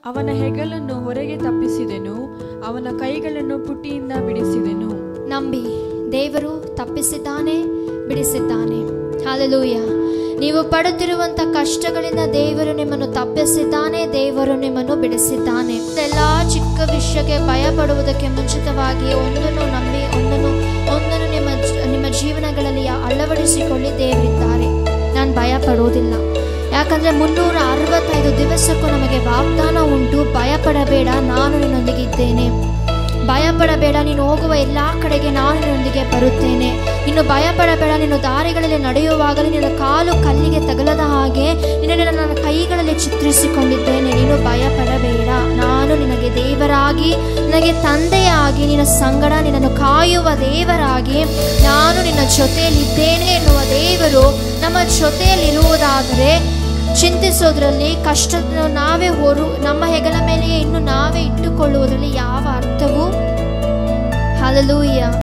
ಅವನ ಹೆಗಲನ್ನು ಹೊರಗೆ ತಪ್ಪಿಸಿದೆನು ಅವನ ಕೈಗಳನ್ನು ಪುಟ್ಟಿಯಿಂದ ಬಿಡಿಸಿದೆನು ನಂಬಿ ದೇವರು ತಪ್ಪಿಸಿದ್ದಾನೆ ಬಿಡಿಸಿದ್ದಾನೆ ಹಾಲೆಲೂಯ ನೀವು ಪಡುತ್ತಿರುವಂತ ಕಷ್ಟಗಳಿಂದ ದೇವರು ನಿಮ್ಮನ್ನು ತಪ್ಪಿಸಿದ್ದಾನೆ ದೇವರು ನಿಮ್ಮನ್ನು ಬಿಡಿಸಿದ್ದಾನೆ ಎಲ್ಲ ಚಿಕ್ಕ ವಿಷಯಕ್ಕೆ ಭಯ ಪಡುವುದಕ್ಕೆ ಮುಂಚಿತವಾಗಿ ಒಂದನ್ನು ನಂಬಿ ಒಂದನ್ನು ಒಂದನ್ನು ನಿಮ್ಮ ಜ- ನಿಮ್ಮ ಜೀವನಗಳಲ್ಲಿ ಅಳವಡಿಸಿಕೊಳ್ಳಿ ದೇವರಿದ್ದಾರೆ ನಾನು ಭಯ ಪಡುವುದಿಲ್ಲ ಯಾಕಂದ್ರೆ ಮುನ್ನೂರ ಅರವತ್ತೈದು ದಿವಸಕ್ಕೂ ನಮಗೆ ವಾಗ್ದಾನ ಉಂಟು ಭಯ ಪಡಬೇಡ ನಾನು ನಿನ್ನೊಂದಿಗಿದ್ದೇನೆ ಭಯ ಪಡಬೇಡ ನೀನು ಹೋಗುವ ಎಲ್ಲ ಕಡೆಗೆ ನಾನು ನಿನ್ನೊಂದಿಗೆ ಬರುತ್ತೇನೆ ಇನ್ನು ಭಯ ಪಡಬೇಡ ನೀನು ದಾರಿಗಳಲ್ಲಿ ನಡೆಯುವಾಗಲೇ ನಿನ್ನ ಕಾಲು ಕಲ್ಲಿಗೆ ತಗಲದ ಹಾಗೆ ನಿನ್ನನ್ನು ನನ್ನ ಕೈಗಳಲ್ಲಿ ಚಿತ್ರಿಸಿಕೊಂಡಿದ್ದೇನೆ ನೀನು ಭಯ ಪಡಬೇಡ ನಾನು ನಿನಗೆ ದೇವರಾಗಿ ನಿನಗೆ ತಂದೆಯಾಗಿ ನಿನ್ನ ಸಂಗಡ ನಿನ್ನನ್ನು ಕಾಯುವ ದೇವರಾಗಿ ನಾನು ನಿನ್ನ ಜೊತೆಯಲ್ಲಿದ್ದೇನೆ ಎನ್ನುವ ದೇವರು ನಮ್ಮ ಜೊತೆಯಲ್ಲಿರುವುದಾದರೆ ಚಿಂತಿಸೋದ್ರಲ್ಲಿ ಕಷ್ಟ ನಾವೇ ಹೊರು ನಮ್ಮ ಹೆಗಲ ಮೇಲೆಯೇ ಇನ್ನು ನಾವೇ ಇಟ್ಟುಕೊಳ್ಳುವುದರಲ್ಲಿ ಯಾವ ಅರ್ಥವೂ ಹಲಲೂಯ್ಯ